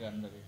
doctor గారు అందరి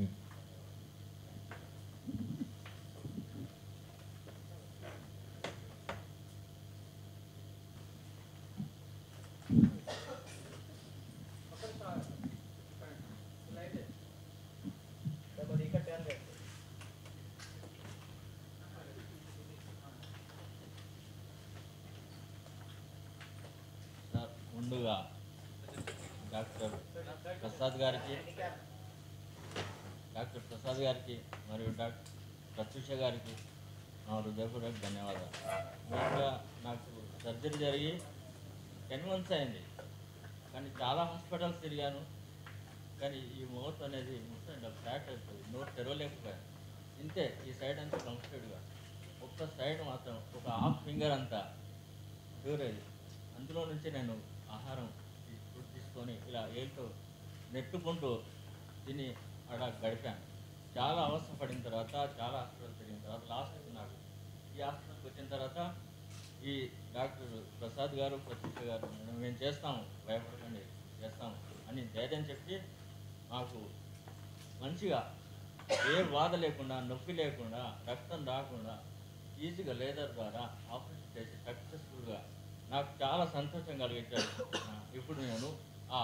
sir ముందుగా డాక్టర్ ప్రసాద్ గారికి డాక్టర్ ప్రసాద్ గారికి మరియు డాక్టర్ ప్రత్యూష గారికి నా హృదయపూర్వక ధన్యవాదాలు ముఖ్యంగా నాకు సర్జరీ జరిగి టెన్ మంత్స్ అయింది కానీ చాలా హాస్పిటల్స్ తిరిగాను కానీ ఈ మౌత్ అనేది మొత్తం ఇలా ఫ్లాట్ అయిపోయింది నోట్ తెరవలేకపోయాను ఇంతే ఈ సైడ్ అంతా కంఫర్టెడ్గా ఒక్క సైడ్ మాత్రం ఒక హాఫ్ ఫింగర్ అంతా ప్యూర్ అయ్యింది అందులో నుంచి నేను ఆహారం తీ- ఫుడ్ తీసుకొని ఇలా ఏళ్ళతో నెట్టుకుంటూ తిని అక్కడ గడిపాను చాలా అవస్థపడిన తర్వాత చాలా హాస్పిటల్ తిరిగిన తర్వాత లాస్ట్ నాకు ఈ హాస్పిటల్కి వచ్చిన తర్వాత ఈ డాక్టర్ ప్రసాద్ గారు ప్రతీక్ష గారు "మేడం, మేము చేస్తాము భయపడకండి చేస్తాము అని ధైర్యం చెప్పి మాకు మంచిగా ఏ బాధ లేకుండా నొప్పి లేకుండా రక్తం రాకుండా ఈజీగా లేదర్ ద్వారా ఆపరేషన్ చేసి సక్సెస్ఫుల్గా నాకు చాలా సంతోషం కలిగించారు ఆ, ఇప్పుడు నేను ఆ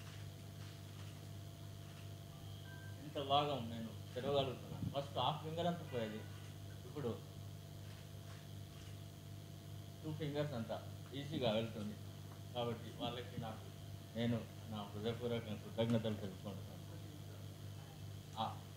ఇంత భాగం నేను తెరవగలుగుతున్నాను ఫస్ట్ హాఫ్ ఫింగర్ అంతా పోయేది ఇప్పుడు టూ ఫింగర్స్ అంతా ఈజీగా వెళ్తుంది కాబట్టి వాళ్ళకి నాకు నేను నా హృదయపూర్వక కృతజ్ఞతలు తెలుసుకుంటున్నాను ఆ